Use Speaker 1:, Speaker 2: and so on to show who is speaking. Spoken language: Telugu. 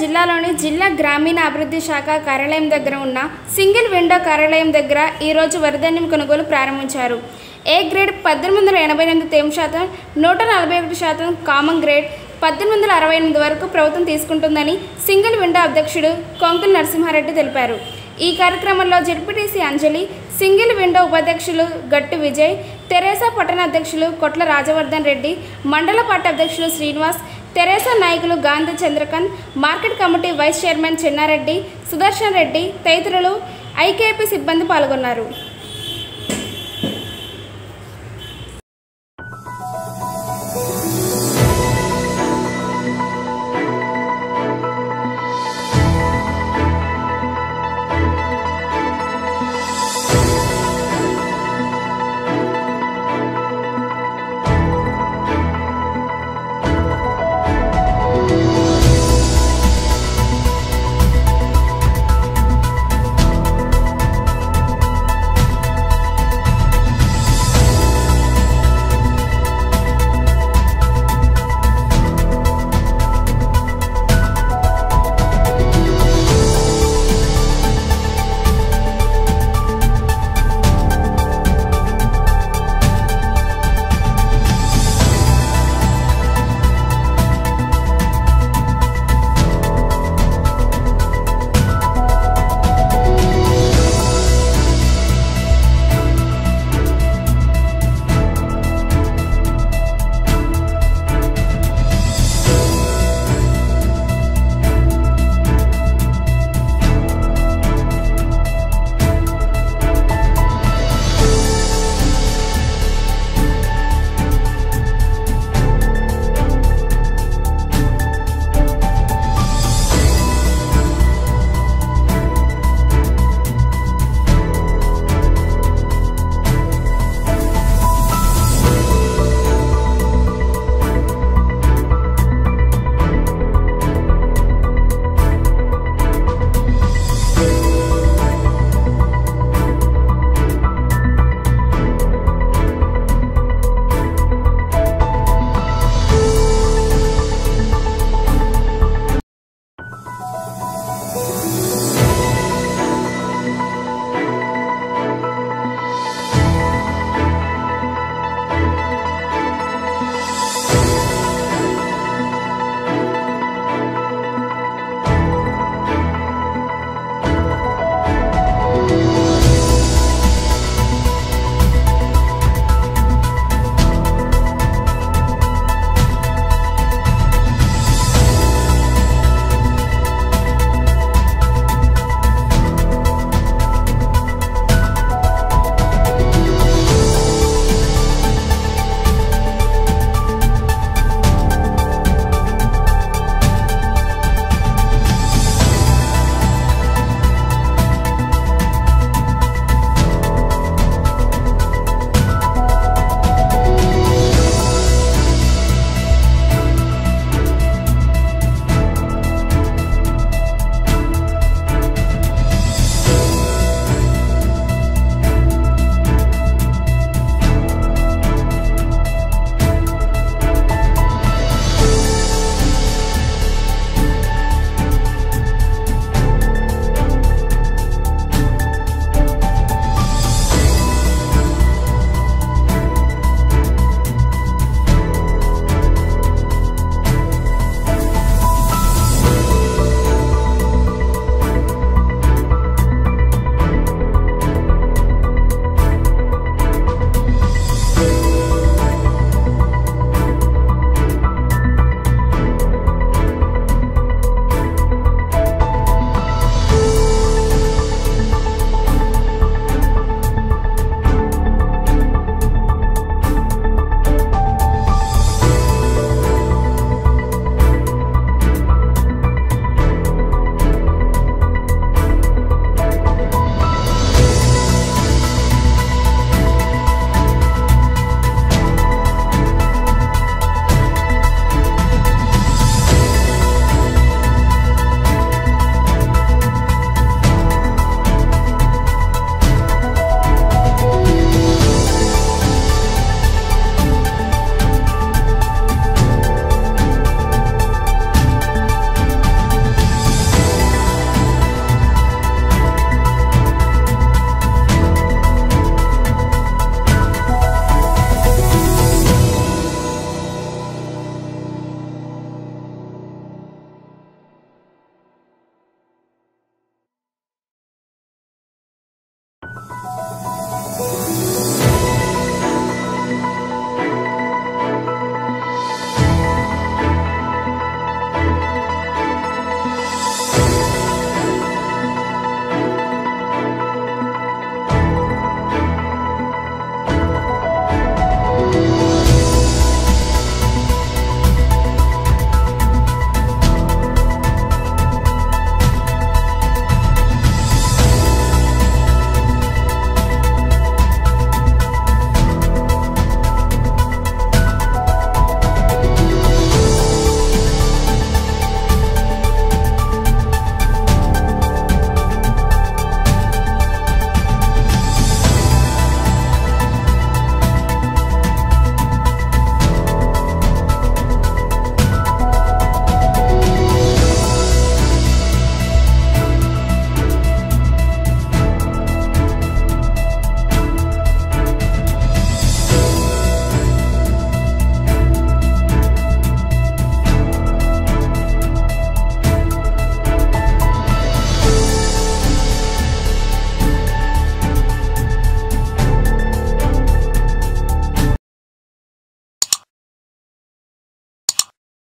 Speaker 1: జిల్లాలోని జిల్లా గ్రామీణ అభివృద్ధి శాఖ కార్యాలయం దగ్గర ఉన్న సింగిల్ విండో కార్యాలయం దగ్గర ఈరోజు వరిధాన్యం కొనుగోలు ప్రారంభించారు ఏ గ్రేడ్ పద్దెనిమిది వందల ఎనభై ఎనిమిది తేమ శాతం నూట నలభై ఒకటి శాతం కామన్ గ్రేడ్ పద్దెనిమిది వందల అరవై ఎనిమిది వరకు ప్రభుత్వం తీసుకుంటుందని సింగిల్ విండో అధ్యక్షుడు కొంకుల నరసింహారెడ్డి తెలిపారు ఈ కార్యక్రమంలో జడ్పీటీసీ అంజలి సింగిల్ విండో ఉపాధ్యక్షులు గట్టు విజయ్ తెరేసా పట్టణ అధ్యక్షులు కొట్ల రాజవర్ధన్ రెడ్డి మండల పార్టీ అధ్యక్షులు శ్రీనివాస్ తెరేసా నాయకులు Gandhi Chandrakanth market committee vice chairman Chenna Reddy Sudarshan Reddy తదితరులు ఐకేపీ సిబ్బంది పాల్గొన్నారు